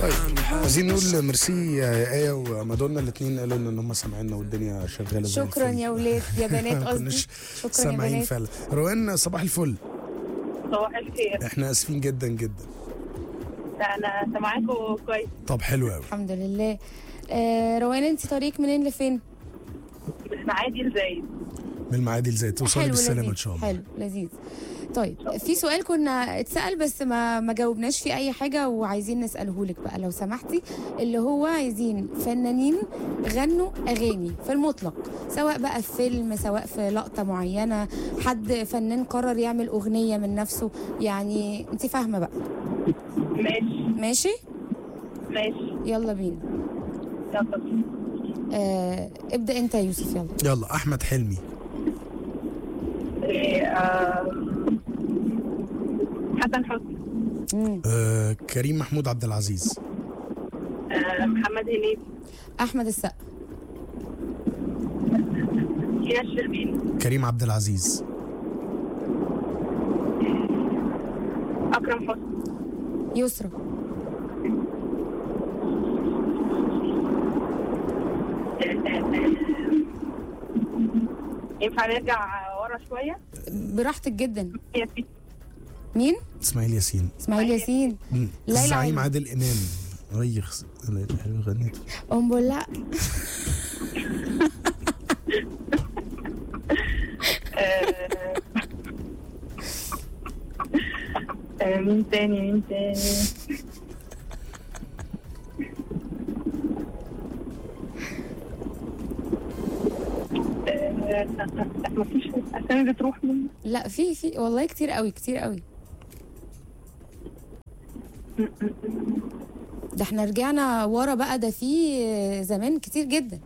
طيب عايزين نقول ميرسي يا ايه ومادونا الاثنين قالوا لنا ان هم سامعيننا والدنيا شغاله زي شكرا الفل. يا ولاد يا بنات ما قصدي كناش شكرا يا سامعين بنات فعلا روان صباح الفل صباح الخير احنا اسفين جدا جدا ده انا سامعاكم كويس طب حلو قوي الحمد لله آه روان انت طريق منين لفين؟ من عادي لزايد من المعادي ازاي توصلي حلو بالسلامه لذيذ ان شاء الله حلو لذيذ طيب في سؤال كنا اتسأل بس ما ما جاوبناش فيه أي حاجة وعايزين نسأله لك بقى لو سمحتي اللي هو عايزين فنانين غنوا أغاني في المطلق سواء بقى في فيلم سواء في لقطة معينة حد فنان قرر يعمل أغنية من نفسه يعني أنت فاهمة بقى ماشي ماشي ماشي يلا بينا يلا بينا. آه ابدأ أنت يا يوسف يلا يلا احمد حلمي إيه، آه، حسن حسني مم. آه كريم محمود عبد العزيز آه، محمد هنيدي أحمد السقا كيا الشربيني كريم عبد العزيز اكرم حسني يسرا ينفع نرجع ورا شويه براحتك جدا يا ستي مين؟ اسماعيل ياسين اسماعيل ياسين مم. ليلى الزعيم علوي. عادل امام ريخ ليلى حلوه غنت ام بولا آه، آه، مين تاني مين تاني آه، مفيش اسامي بتروح مني لا في في والله كتير قوي كتير قوي ده احنا رجعنا ورا بقى ده في زمان كتير جدا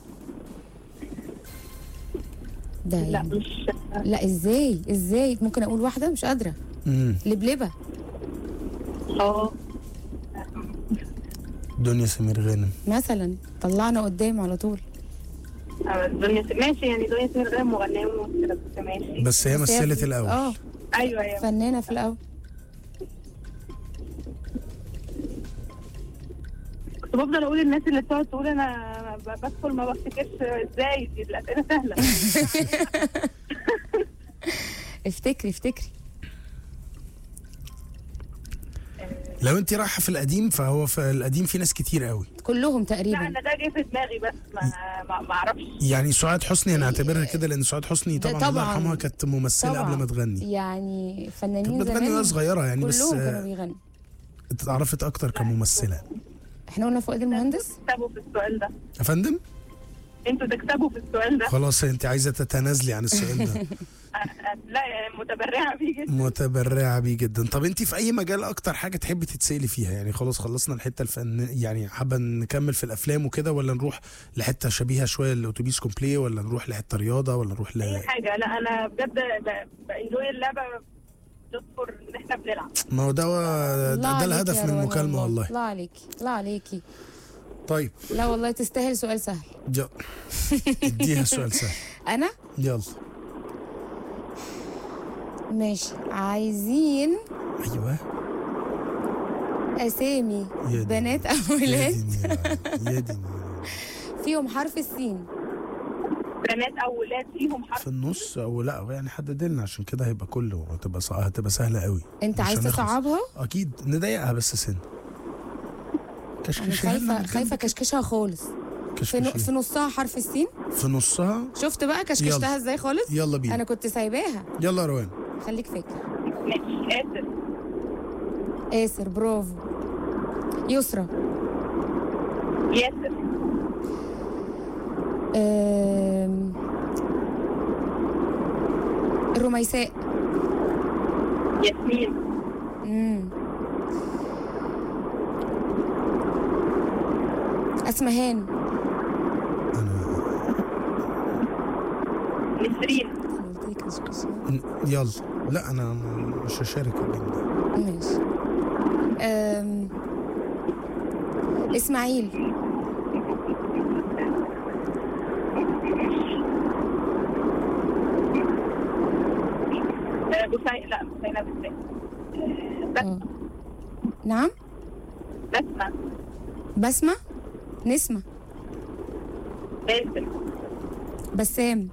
ده لا يعني مش لا ازاي ازاي ممكن اقول واحده مش قادره مم. لبلبه اه دنيا سمير غانم مثلا طلعنا قدام على طول آه، دنيا س- ماشي يعني دنيا سمير غانم مغنيه وممثله بس ماشي بس هي بس هي مثلت في- الاول اه ايوه ايوه فنانه في الاول كنت بفضل اقول الناس اللي بتقعد تقول انا ب- بدخل ما بفتكرش ازاي دي الاسئله سهله افتكري افتكري لو انت رايحه في القديم فهو في القديم في ناس كتير قوي كلهم لا تقريبا انا ده جه في دماغي بس ما ما ما اعرفش يعني سعاد حسني هنعتبرها كده لان سعاد حسني ده طبعا الله طبعاً. يرحمها كانت ممثله طبعا قبل ما تغني يعني فنانين كانت بتغني وهي زمان صغيره يعني بس كلهم آه، كانوا بيغنوا اتعرفت اكتر كممثله احنا قلنا فؤاد المهندس تكسبوا في السؤال ده يا فندم انتوا تكسبوا في السؤال ده خلاص انت عايزه تتنازلي عن السؤال ده أ- أ- لا يعني متبرعه بيه جدا متبرعه بيه جدا طب انت في اي مجال اكتر حاجه تحبي تتسالي فيها يعني خلاص خلصنا الحته الفن يعني حابه نكمل في الافلام وكده ولا نروح لحته شبيهه شويه للاتوبيس كومبلي ولا نروح لحته رياضه ولا نروح ل اي حاجه لا انا بجد ب- بانجوي اللعبه تذكر ان احنا بنلعب ما هو ده ده, الله ده عليك الهدف يا من روان المكالمه والله الله عليكي الله عليكي طيب لا والله تستاهل سؤال سهل يلا اديها سؤال سهل انا يلا ماشي عايزين ايوه اسامي يا دي. بنات او يا ولاد دي يا دي فيهم حرف السين بنات او ولاد فيهم حرف في النص او لا يعني حدد لنا عشان كده هيبقى كله هتبقى صع... هتبقى سهله قوي انت مش عايز هنخلص. تصعبها اكيد نضايقها بس سن انا كشكشها لنا خايفه من خايفه جنب. كشكشها خالص في, ن... كشكشي. في نصها حرف السين في نصها شفت بقى كشكشتها يلا. ازاي خالص يلا بينا انا كنت سايباها يلا يا روان خليك فاكر ماشي اسف آسر برافو يسرا ياسر آم، الرميساء ياسمين مم. اسمهان انا نسرين أنا قلت لك كشكشة. ن- يلا لا انا م- مش هشارك الجيم ده ماشي أم... اسماعيل آه، بوسعيد لا بوسعيد ازاي آه. نعم بسمة بسمة نسمة باسل بسام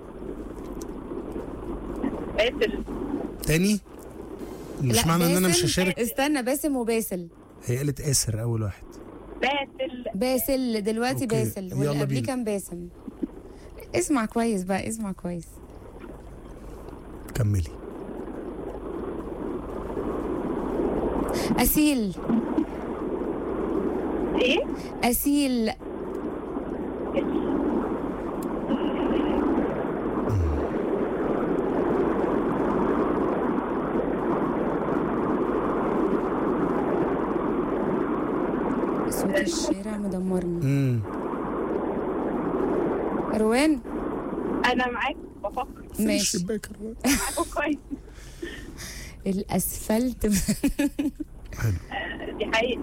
باسل تاني مش لا، معنى ان انا مش باسل- هشارك استنى باسم وباسل هي قالت اسر اول واحد باسل باسل دلوقتي أوكي، باسل يلا واللي قبليه بينا. كان باسم اسمع كويس بقى اسمع كويس كملي أسيل ايه أسيل صوت الشارع مدمرني امم روان انا معاك بفكر ماشي الشباك معاكم كويس الأسفلت دي حقيقة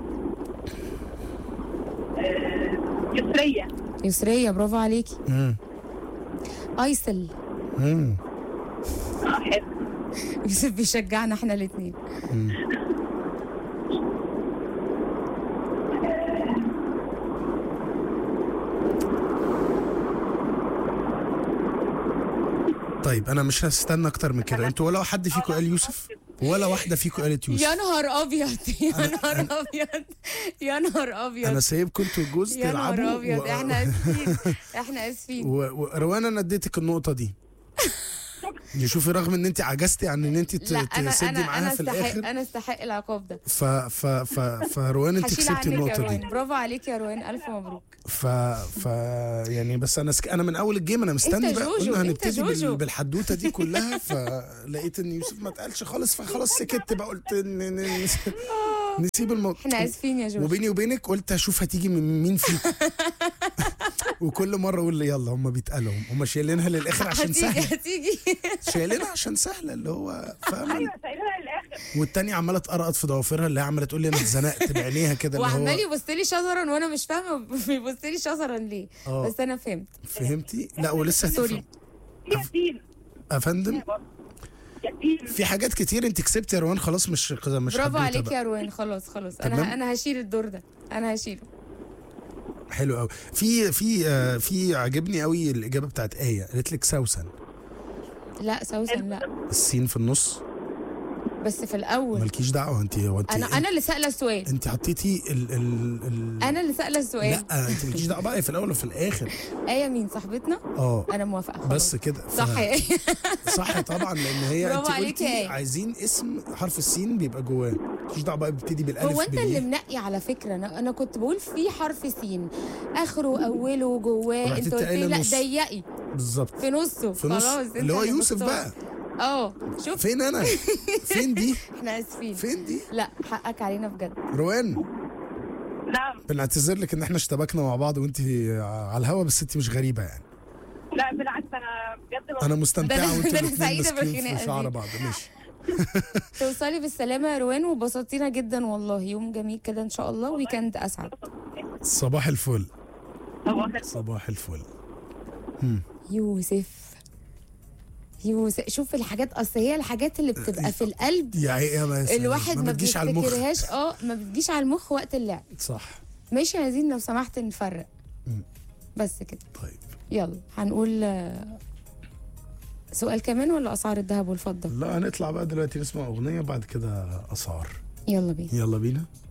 آه، يسرية يسرية برافو عليكي امم أيسل امم اه حلو يوسف بيشجعنا احنا الاتنين طيب انا مش هستنى اكتر من كده انتوا ولا حد فيكم قال يوسف ولا واحده فيكم قالت يا يوسف نهار ابيض يا نهار ابيض يا نهار ابيض انا سايبكم انتوا الجوز يا تلعبوا نهار ابيض و- احنا اسفين احنا اسفين و- وروان انا اديتك النقطه دي شوفي رغم ان انت عجزتي عن ان انت ت- لا انا تسدي انا معاها انا في استحق الاخر انا استحق العقاب ده ف ف ف فروان انت هشيل كسبتي عنك يا النقطه دي روان برافو عليك يا روان الف مبروك ف ف يعني بس انا سك... انا من اول الجيم انا مستني انت بقى جوجو، قلنا انت هنبتدي بال... جوجو. بالحدوته دي كلها فلقيت ان يوسف ما اتقالش خالص فخلاص سكت بقى قلت ن... ن... نسيب الموضوع احنا اسفين يا جوجو وبيني وبينك قلت اشوف هتيجي من مين فيكم وكل مره اقول لي يلا هم بيتقالوا هم شايلينها للاخر عشان هتيجي سهله هتيجي شايلينها عشان سهله اللي هو فاهم ايوه سايبها للاخر والتانية عماله تقرقط في ضوافرها اللي هي عماله تقول لي انا اتزنقت بعينيها كده اللي وعمال هو يبص لي شزرا وانا مش فاهمه بيبص لي شزرا ليه اه. بس انا فهمت فهمتي لا ولسه سوري. هتفهم ياسين افندم ياسين في حاجات كتير انت كسبت يا روان خلاص مش مش برافو حدوتة عليك بقى. يا روان خلاص خلاص تمام. انا انا هشيل الدور ده انا هشيله حلو قوي في في آه، في عجبني قوي الاجابه بتاعت ايه قالت لك سوسن لا سوسن لا السين في النص بس في الاول مالكيش دعوه انت هو انت انا انا اللي سائله السؤال انت حطيتي ال ال ال انا اللي سائله السؤال لا انت مالكيش دعوه بقى في الاول وفي الاخر ايه مين صاحبتنا اه انا موافقه خلاص بس كده ف- صح يا ايه صح طبعا لان هي برافو انت عليك يا قلتي آية. عايزين اسم حرف السين بيبقى جواه مالكيش دعوه بقى بيبتدي بالالف هو انت بالياء. اللي منقي على فكره انا انا كنت بقول في حرف سين اخره اوله جواه رحت انت قلت قايلة لي لا نص. ضيقي بالظبط في نصه في نص خلاص انت اللي هو يوسف مختار. بقى اه شوف فين انا فين دي احنا اسفين فين دي لا حقك علينا بجد روان نعم بنعتذر لك ان احنا اشتبكنا مع بعض وانت على الهوا بس انت مش غريبه يعني لا بالعكس انا بجد انا ده مستمتعه أنا- وانتوا ده أنا الاتنين سعيدة ماسكين بالخناقة في شعر دي. بعض ماشي توصلي بالسلامه يا روان وبسطتينا جدا والله يوم جميل كده ان شاء الله ويكند اسعد صباح الفل صباح صباح الفل يوسف يوسف شوف الحاجات اصل هي الحاجات اللي بتبقى في القلب يا عي- يا ما الواحد ما بتجيش على المخ بيفتكرهاش اه ما بتجيش على المخ وقت اللعب صح ماشي عايزين لو سمحت نفرق مم. بس كده طيب يلا هنقول آه، سؤال كمان ولا اسعار الذهب والفضه لا هنطلع بقى دلوقتي نسمع اغنيه بعد كده اسعار يلا بينا يلا بينا